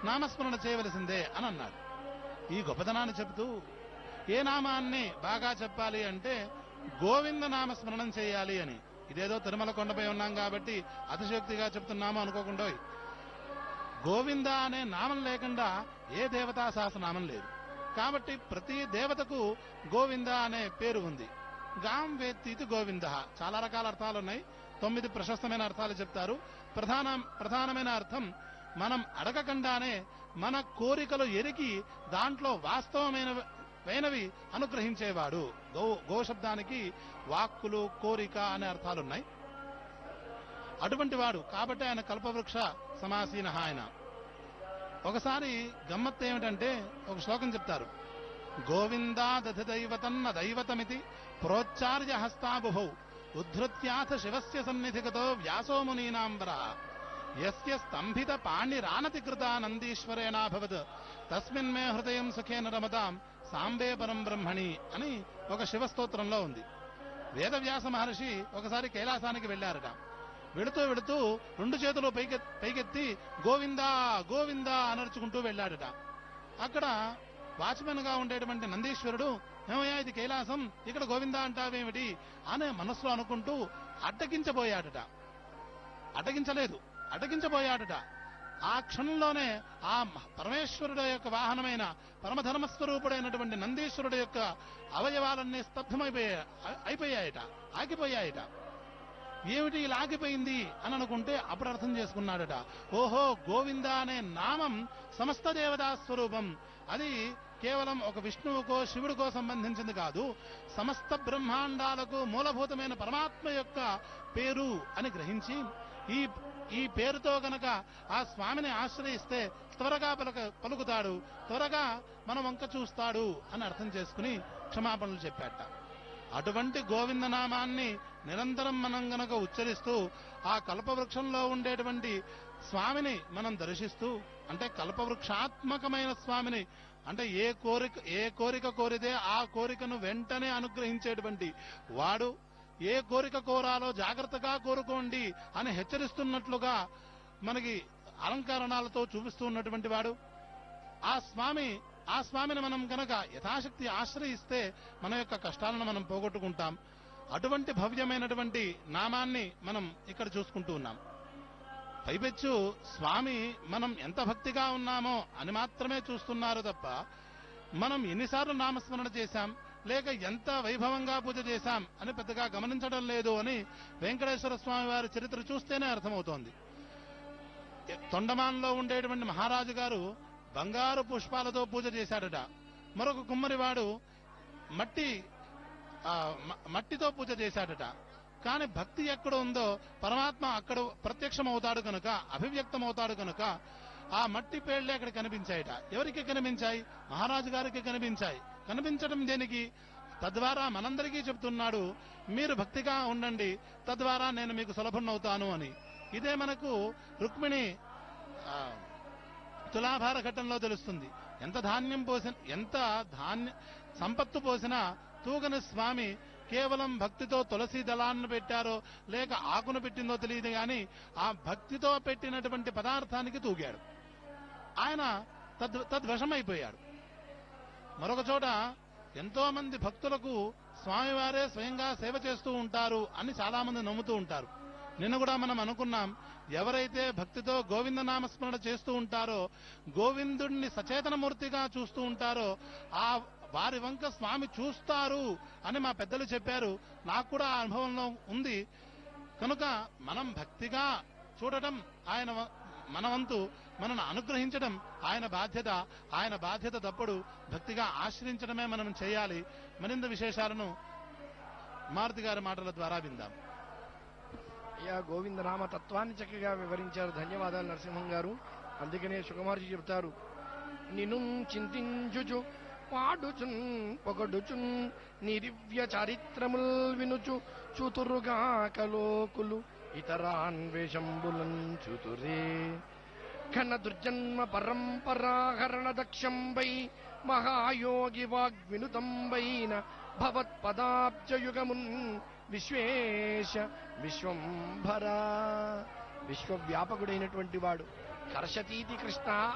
నామస్మరణ చేయవలసిందే అని అన్నాడు ఈ గొప్పతనాన్ని చెబుతూ ఏ నామాన్ని బాగా చెప్పాలి అంటే గోవింద నామస్మరణం చేయాలి అని ఇదేదో తిరుమల కొండపై ఉన్నాం కాబట్టి అతిశయోక్తిగా చెప్తున్నాము అనుకోకుండా గోవింద అనే నామం లేకుండా ఏ దేవతా సహస్రనామం లేదు కాబట్టి ప్రతి దేవతకు గోవింద అనే పేరు ఉంది గాం వేత్తీతి గోవింద చాలా రకాల అర్థాలు ఉన్నాయి తొమ్మిది ప్రశస్తమైన అర్థాలు చెప్తారు ప్రధాన ప్రధానమైన అర్థం మనం అడగకుండానే మన కోరికలు ఎరిగి దాంట్లో వాస్తవమైన వైనవి అనుగ్రహించేవాడు గో గో శబ్దానికి వాక్కులు కోరిక అనే అర్థాలున్నాయి అటువంటి వాడు కాబట్టి ఆయన కల్పవృక్ష సమాసీన ఆయన ఒకసారి గమ్మత్తు ఏమిటంటే ఒక శ్లోకం చెప్తారు గోవిందా దధి దైవతన్న దైవతమితి ప్రోచ్చార్య హస్తాబుభౌ ఉద్ధృత్యాథ శివస్య సన్నిధిగతో వ్యాసో మునీనాంబర యస్య స్తంభిత పాణిరానతి కృతా నందీశ్వరేణాభవత్ తస్మిన్ మే హృదయం సుఖేన రమతాం సాంబే పరం బ్రహ్మణి అని ఒక శివస్తోత్రంలో ఉంది వేదవ్యాస మహర్షి ఒకసారి కైలాసానికి వెళ్ళారట వెళుతూ వెళుతూ రెండు చేతులు పైకె పైకెత్తి గోవిందా గోవిందా అనర్చుకుంటూ వెళ్ళాడట అక్కడ వాచ్మెన్ గా ఉండేటువంటి నందీశ్వరుడు ఏమయ్యా ఇది కైలాసం ఇక్కడ గోవిందా అంటావేమిటి అనే మనసులో అనుకుంటూ అడ్డగించబోయాడట అడ్డగించలేదు అడ్డగించబోయాడట ఆ క్షణంలోనే ఆ పరమేశ్వరుడు యొక్క వాహనమైన పరమధర్మస్వరూపుడైనటువంటి నందీశ్వరుడు యొక్క అవయవాలన్నీ స్తబ్దమైపోయా అయిపోయాయట ఆగిపోయాయట ఏమిటి ఇలా ఆగిపోయింది అని అనుకుంటే అప్పుడు అర్థం చేసుకున్నాడట ఓహో గోవింద అనే నామం సమస్త దేవతా స్వరూపం అది కేవలం ఒక విష్ణువుకో శివుడికో సంబంధించింది కాదు సమస్త బ్రహ్మాండాలకు మూలభూతమైన పరమాత్మ యొక్క పేరు అని గ్రహించి ఈ ఈ పేరుతో గనక ఆ స్వామిని ఆశ్రయిస్తే త్వరగా పలక పలుకుతాడు త్వరగా మన వంక చూస్తాడు అని అర్థం చేసుకుని క్షమాపణలు చెప్పాట అటువంటి గోవిందనామాన్ని నిరంతరం మనం గనక ఉచ్చరిస్తూ ఆ కల్పవృక్షంలో ఉండేటువంటి స్వామిని మనం దర్శిస్తూ అంటే కల్పవృక్షాత్మకమైన స్వామిని అంటే ఏ కోరిక ఏ కోరిక కోరితే ఆ కోరికను వెంటనే అనుగ్రహించేటువంటి వాడు ఏ కోరిక కోరాలో జాగ్రత్తగా కోరుకోండి అని హెచ్చరిస్తున్నట్లుగా మనకి అలంకరణాలతో చూపిస్తూ ఉన్నటువంటి వాడు ఆ స్వామి ఆ స్వామిని మనం గనక యథాశక్తి ఆశ్రయిస్తే మన యొక్క కష్టాలను మనం పోగొట్టుకుంటాం అటువంటి భవ్యమైనటువంటి నామాన్ని మనం ఇక్కడ చూసుకుంటూ ఉన్నాం పైపెచ్చు స్వామి మనం ఎంత భక్తిగా ఉన్నామో అని మాత్రమే చూస్తున్నారు తప్ప మనం ఎన్నిసార్లు నామస్మరణ చేశాం లేక ఎంత వైభవంగా పూజ చేశాం అని పెద్దగా గమనించడం లేదు అని వెంకటేశ్వర స్వామి వారి చరిత్ర చూస్తేనే అర్థమవుతోంది తొండమాన్లో ఉండేటువంటి మహారాజు గారు బంగారు పుష్పాలతో పూజ చేశాడట మరొక కుమ్మరివాడు మట్టి ఆ, మ- మట్టితో పూజ చేశాడట కానీ భక్తి ఎక్కడ ఉందో పరమాత్మ అక్కడ ప్రత్యక్షం అవుతాడు కనుక అభివ్యక్తం అవుతాడు కనుక ఆ మట్టి పేళ్లే అక్కడ కనిపించాయట ఎవరికి కనిపించాయి మహారాజు గారికి కనిపించాయి కనిపించడం దేనికి తద్వారా మనందరికీ చెప్తున్నాడు మీరు భక్తిగా ఉండండి తద్వారా నేను మీకు సులభనవుతాను అని ఇదే మనకు రుక్మిణి ఆ, తులాభార ఘట్టంలో తెలుస్తుంది ఎంత ధాన్యం పోసిన ఎంత ధాన్య సంపత్తు పోసినా తూగని స్వామి కేవలం భక్తితో తులసి దళాన్ని పెట్టారో లేక ఆకును పెట్టిందో తెలియదు గాని ఆ భక్తితో పెట్టినటువంటి పదార్థానికి తూగాడు ఆయన తద్ తద్వశమైపోయాడు మరొక చోట ఎంతో మంది భక్తులకు స్వామివారే స్వయంగా సేవ చేస్తూ ఉంటారు అని చాలా మంది నమ్ముతూ ఉంటారు నిన్న కూడా మనం అనుకున్నాం ఎవరైతే భక్తితో గోవింద నామస్మరణ చేస్తూ ఉంటారో గోవిందుణ్ణి సచేతనమూర్తిగా చూస్తూ ఉంటారో ఆ వారి వంక స్వామి చూస్తారు అని మా పెద్దలు చెప్పారు నాకు కూడా ఆ అనుభవంలో ఉంది కనుక మనం భక్తిగా చూడటం ఆయన వ- మన వంతు మనను అనుగ్రహించడం ఆయన బాధ్యత ఆయన బాధ్యత తప్పుడు భక్తిగా ఆశ్రయించడమే మనం చేయాలి మరింత విశేషాలను మారుతి గారి మాటల ద్వారా విందాం అయ్యా గోవిందనామ తత్వాన్ని చక్కగా వివరించారు ధన్యవాదాలు నరసింహం గారు అందుకనే సుకుమార్జీ చెప్తారు నిను చింతించుచు పాడుచున్ పొగడుచున్ నిరివ్య చారిత్రముల్ వినుచు చూతురుగా కలోకులు ఇతరాన్వేషంబులన్ చూతురే ఘన దుర్జన్మ పరంపరాహరణ దక్షంబై మహాయోగి వాగ్వినుతంబైన భవత్పదాబ్జయుగమున్ విశ్వేశ విశ్వంభర విశ్వవ్యాపకుడైనటువంటి వాడు కర్షతీతి కృష్ణ